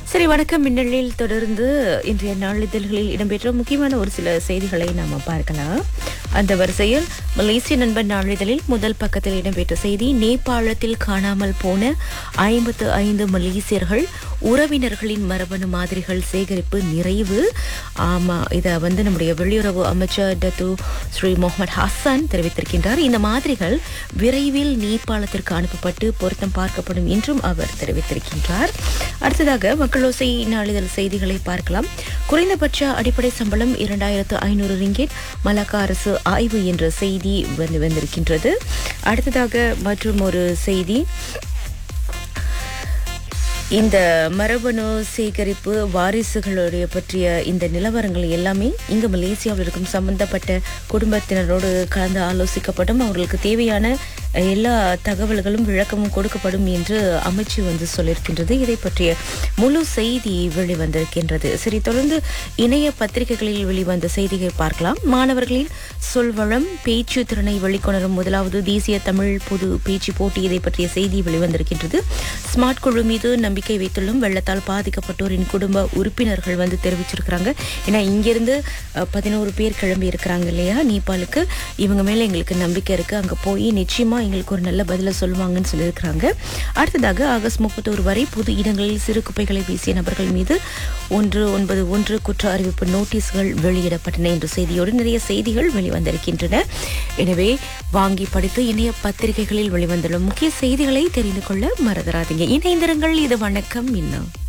சரி வணக்கம் மின்னலில் தொடர்ந்து இன்றைய நாளிதழ்களில் இடம்பெற்ற முக்கியமான ஒரு சில செய்திகளை நாம பார்க்கலாம் அந்த வரிசையில் மலேசிய நண்பன் நாளிதழில் முதல் பக்கத்தில் இடம்பெற்ற செய்தி நேபாளத்தில் காணாமல் போன ஐம்பத்து ஐந்து மலேசியர்கள் உறவினர்களின் மரபணு மாதிரிகள் சேகரிப்பு நிறைவு ஆமா இதை வந்து நம்முடைய வெளியுறவு அமைச்சர் டத்து ஸ்ரீ முகமது ஹசன் தெரிவித்திருக்கின்றார் இந்த மாதிரிகள் விரைவில் நேபாளத்திற்கு அனுப்பப்பட்டு பொருத்தம் பார்க்கப்படும் என்றும் அவர் தெரிவித்திருக்கின்றார் அடுத்ததாக மக்களோசை நாளிதழ் செய்திகளை பார்க்கலாம் குறைந்தபட்ச அடிப்படை சம்பளம் இரண்டாயிரத்து ஐநூறு ரிங்கெட் மலாக்கா அரசு ஆய்வு என்ற செய்தி வந்து வந்திருக்கின்றது அடுத்ததாக மற்றும் ஒரு செய்தி இந்த மரபணு சேகரிப்பு வாரிசுகளுடைய பற்றிய இந்த நிலவரங்கள் எல்லாமே இங்கு மலேசியாவில் இருக்கும் சம்பந்தப்பட்ட குடும்பத்தினரோடு கலந்து ஆலோசிக்கப்படும் அவர்களுக்கு தேவையான எல்லா தகவல்களும் விளக்கமும் கொடுக்கப்படும் என்று அமைச்சு வந்து சொல்லியிருக்கின்றது இதை பற்றிய முழு செய்தி வெளிவந்திருக்கின்றது சரி தொடர்ந்து இணைய பத்திரிகைகளில் வெளிவந்த செய்தியை பார்க்கலாம் மாணவர்களின் சொல்வளம் பேச்சு திறனை வெளிக்கொணரும் முதலாவது தேசிய தமிழ் பொது பேச்சு போட்டி இதை பற்றிய செய்தி வெளிவந்திருக்கின்றது ஸ்மார்ட் குழு மீது நம்பிக்கை வைத்துள்ளும் வெள்ளத்தால் பாதிக்கப்பட்டோரின் குடும்ப உறுப்பினர்கள் வந்து தெரிவிச்சிருக்கிறாங்க ஏன்னா இங்கிருந்து பதினோரு பேர் கிளம்பி இருக்கிறாங்க இல்லையா நேபாளுக்கு இவங்க மேல எங்களுக்கு நம்பிக்கை இருக்கு அங்க போய் நிச்சயமா எங்களுக்கு ஒரு நல்ல பதில சொல்லுவாங்கன்னு சொல்லியிருக்கிறாங்க அடுத்ததாக ஆகஸ்ட் முப்பத்தோரு வரை பொது இடங்களில் சிறு குப்பைகளை வீசிய நபர்கள் மீது ஒன்று ஒன்பது ஒன்று குற்ற அறிவிப்பு நோட்டீஸ்கள் வெளியிடப்பட்டன என்ற செய்தியோடு நிறைய செய்திகள் வெளிவந்திருக்கின்றன எனவே வாங்கி படித்து இணைய பத்திரிகைகளில் வெளிவந்துள்ள முக்கிய செய்திகளை தெரிந்து கொள்ள மறந்துடாதீங்க இணைந்திருங்கள் இது வணக்கம் இன்னும்